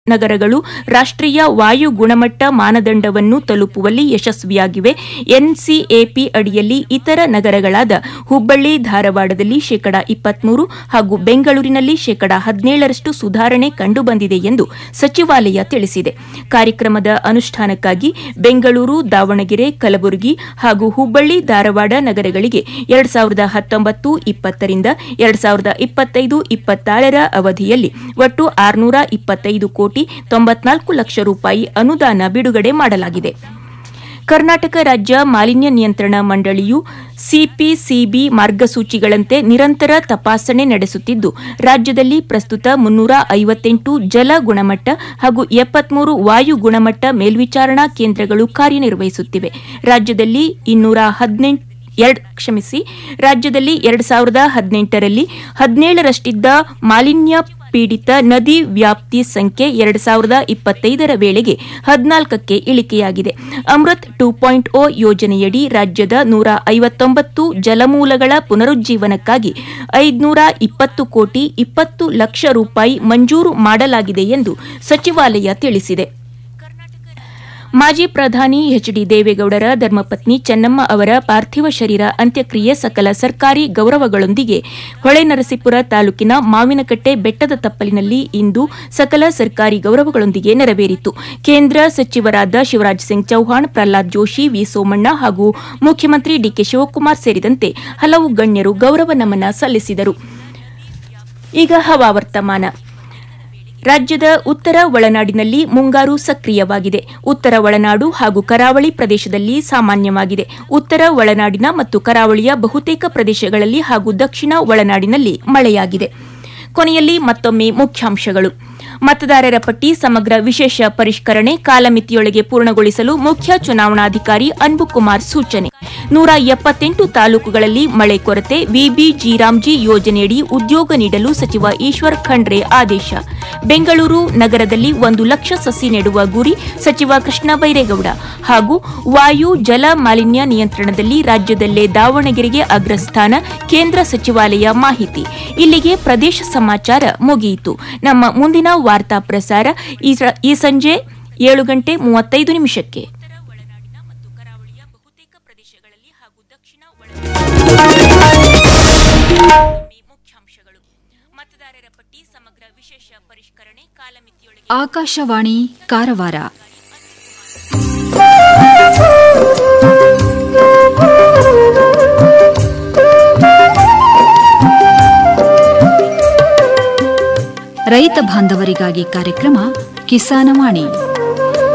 ನಗರಗಳು ರಾಷ್ಟ್ರೀಯ ವಾಯು ಗುಣಮಟ್ಟ ಮಾನದಂಡವನ್ನು ತಲುಪುವಲ್ಲಿ ಯಶಸ್ವಿಯಾಗಿವೆ ಎನ್ಸಿಎಪಿ ಅಡಿಯಲ್ಲಿ ಇತರ ನಗರಗಳಾದ ಹುಬ್ಬಳ್ಳಿ ಧಾರವಾಡದಲ್ಲಿ ಶೇಕಡ ಇಪ್ಪತ್ಮೂರು ಹಾಗೂ ಬೆಂಗಳೂರಿನಲ್ಲಿ ಶೇಕಡ ಹದಿನೇಳರಷ್ಟು ಸುಧಾರಣೆ ಕಂಡುಬಂದಿದೆ ಎಂದು ಸಚಿವಾಲಯ ತಿಳಿಸಿದೆ ಕಾರ್ಯಕ್ರಮದ ಅನುಷ್ಠಾನಕ್ಕಾಗಿ ಬೆಂಗಳೂರು ದಾವಣಗೆರೆ ಕಲಬುರಗಿ ಹಾಗೂ ಹುಬ್ಬಳ್ಳಿ ಧಾರವಾಡ ನಗರಗಳಿಗೆ ಎರಡ್ ಸಾವಿರದ ಹತ್ತೊಂಬತ್ತು ಇಪ್ಪತ್ತರಿಂದ ಎರಡ್ ಸಾವಿರದ ಇಪ್ಪತ್ತೈದು ಇಪ್ಪತ್ತಾರರ ಅವಧಿಯಲ್ಲಿ ಒಟ್ಟು ಆರುನೂರ ಇಪ್ಪತ್ತೈದು ಕೋಟಿ ತೊಂಬತ್ನಾಲ್ಕು ಲಕ್ಷ ರೂಪಾಯಿ ಅನುದಾನ ಬಿಡುಗಡೆ ಮಾಡಲಾಗಿದೆ ಕರ್ನಾಟಕ ರಾಜ್ಯ ಮಾಲಿನ್ಯ ನಿಯಂತ್ರಣ ಮಂಡಳಿಯು ಸಿಪಿಸಿಬಿ ಮಾರ್ಗಸೂಚಿಗಳಂತೆ ನಿರಂತರ ತಪಾಸಣೆ ನಡೆಸುತ್ತಿದ್ದು ರಾಜ್ಯದಲ್ಲಿ ಪ್ರಸ್ತುತ ಮುನ್ನೂರ ಐವತ್ತೆಂಟು ಜಲ ಗುಣಮಟ್ಟ ಹಾಗೂ ಎಪ್ಪತ್ಮೂರು ವಾಯು ಗುಣಮಟ್ಟ ಮೇಲ್ವಿಚಾರಣಾ ಕೇಂದ್ರಗಳು ಕಾರ್ಯನಿರ್ವಹಿಸುತ್ತಿವೆ ರಾಜ್ಯದಲ್ಲಿ ಇನ್ನೂರ ಹದಿನೆಂಟು ಎರಡ್ ಕ್ಷಮಿಸಿ ರಾಜ್ಯದಲ್ಲಿ ಎರಡ್ ಸಾವಿರದ ಹದಿನೆಂಟರಲ್ಲಿ ಹದಿನೇಳರಷ್ಟಿದ್ದ ಮಾಲಿನ್ಯ ಪೀಡಿತ ನದಿ ವ್ಯಾಪ್ತಿ ಸಂಖ್ಯೆ ಎರಡ್ ಸಾವಿರದ ಇಪ್ಪತ್ತೈದರ ವೇಳೆಗೆ ಹದಿನಾಲ್ಕಕ್ಕೆ ಇಳಿಕೆಯಾಗಿದೆ ಅಮೃತ್ ಟೂ ಪಾಯಿಂಟ್ ಓ ಯೋಜನೆಯಡಿ ರಾಜ್ಯದ ನೂರ ಐವತ್ತೊಂಬತ್ತು ಜಲಮೂಲಗಳ ಪುನರುಜ್ಜೀವನಕ್ಕಾಗಿ ಐದುನೂರ ಇಪ್ಪತ್ತು ಕೋಟಿ ಇಪ್ಪತ್ತು ಲಕ್ಷ ರೂಪಾಯಿ ಮಂಜೂರು ಮಾಡಲಾಗಿದೆ ಎಂದು ಸಚಿವಾಲಯ ತಿಳಿಸಿದೆ ಮಾಜಿ ಪ್ರಧಾನಿ ಎಚ್ ಡಿ ದೇವೇಗೌಡರ ಧರ್ಮಪತ್ನಿ ಚೆನ್ನಮ್ಮ ಅವರ ಪಾರ್ಥಿವ ಶರೀರ ಅಂತ್ಯಕ್ರಿಯೆ ಸಕಲ ಸರ್ಕಾರಿ ಗೌರವಗಳೊಂದಿಗೆ ಹೊಳೆನರಸೀಪುರ ತಾಲೂಕಿನ ಮಾವಿನಕಟ್ಟೆ ಬೆಟ್ಟದ ತಪ್ಪಲಿನಲ್ಲಿ ಇಂದು ಸಕಲ ಸರ್ಕಾರಿ ಗೌರವಗಳೊಂದಿಗೆ ನೆರವೇರಿತು ಕೇಂದ್ರ ಸಚಿವರಾದ ಶಿವರಾಜ್ ಸಿಂಗ್ ಚೌಹಾಣ್ ಪ್ರಹ್ಲಾದ್ ಜೋಶಿ ವಿ ಸೋಮಣ್ಣ ಹಾಗೂ ಮುಖ್ಯಮಂತ್ರಿ ಡಿಕೆ ಶಿವಕುಮಾರ್ ಸೇರಿದಂತೆ ಹಲವು ಗಣ್ಯರು ಗೌರವ ನಮನ ಸಲ್ಲಿಸಿದರು ಈಗ ಹವಾವರ್ತಮಾನ ರಾಜ್ಯದ ಉತ್ತರ ಒಳನಾಡಿನಲ್ಲಿ ಮುಂಗಾರು ಸಕ್ರಿಯವಾಗಿದೆ ಉತ್ತರ ಒಳನಾಡು ಹಾಗೂ ಕರಾವಳಿ ಪ್ರದೇಶದಲ್ಲಿ ಸಾಮಾನ್ಯವಾಗಿದೆ ಉತ್ತರ ಒಳನಾಡಿನ ಮತ್ತು ಕರಾವಳಿಯ ಬಹುತೇಕ ಪ್ರದೇಶಗಳಲ್ಲಿ ಹಾಗೂ ದಕ್ಷಿಣ ಒಳನಾಡಿನಲ್ಲಿ ಮಳೆಯಾಗಿದೆ ಕೊನೆಯಲ್ಲಿ ಮತ್ತೊಮ್ಮೆ ಮುಖ್ಯಾಂಶಗಳು ಮತದಾರರ ಪಟ್ಟಿ ಸಮಗ್ರ ವಿಶೇಷ ಪರಿಷ್ಕರಣೆ ಕಾಲಮಿತಿಯೊಳಗೆ ಪೂರ್ಣಗೊಳಿಸಲು ಮುಖ್ಯ ಚುನಾವಣಾಧಿಕಾರಿ ಅನ್ಬುಕುಮಾರ್ ಸೂಚನೆ ನೂರ ಎಪ್ಪತ್ತೆಂಟು ತಾಲೂಕುಗಳಲ್ಲಿ ಮಳೆ ಕೊರತೆ ವಿಬಿ ರಾಮ್ಜಿ ಯೋಜನೆಯಡಿ ಉದ್ಯೋಗ ನೀಡಲು ಸಚಿವ ಈಶ್ವರ್ ಖಂಡ್ರೆ ಆದೇಶ ಬೆಂಗಳೂರು ನಗರದಲ್ಲಿ ಒಂದು ಲಕ್ಷ ಸಸಿ ನೆಡುವ ಗುರಿ ಸಚಿವ ಕೃಷ್ಣ ಬೈರೇಗೌಡ ಹಾಗೂ ವಾಯು ಜಲ ಮಾಲಿನ್ಯ ನಿಯಂತ್ರಣದಲ್ಲಿ ರಾಜ್ಯದಲ್ಲೇ ದಾವಣಗೆರೆಗೆ ಅಗ್ರಸ್ಥಾನ ಕೇಂದ್ರ ಸಚಿವಾಲಯ ಮಾಹಿತಿ ಇಲ್ಲಿಗೆ ಪ್ರದೇಶ ಸಮಾಚಾರ ಮುಗಿಯಿತು ನಮ್ಮ ಮುಂದಿನ ವಾರ್ತಾ ಪ್ರಸಾರ ಈ ಸ- ಈ ಸಂಜೆ ಏಳು ಗಂಟೆ ಮೂವತ್ತೈದು ನಿಮಿಷಕ್ಕೆ ಮುಖ್ಯಾಂಶಗಳು ಮತದಾರರ ಪಟ್ಟಿ ಸಮಗ್ರ ವಿಶೇಷ ಪರಿಷ್ಕರಣೆ ಕಾಲಮಿತಿಯೊಳಗೆ ಆಕಾಶವಾಣಿ ಕಾರವಾರ ರೈತ ಬಾಂಧವರಿಗಾಗಿ ಕಾರ್ಯಕ್ರಮ ಕಿಸಾನವಾಣಿ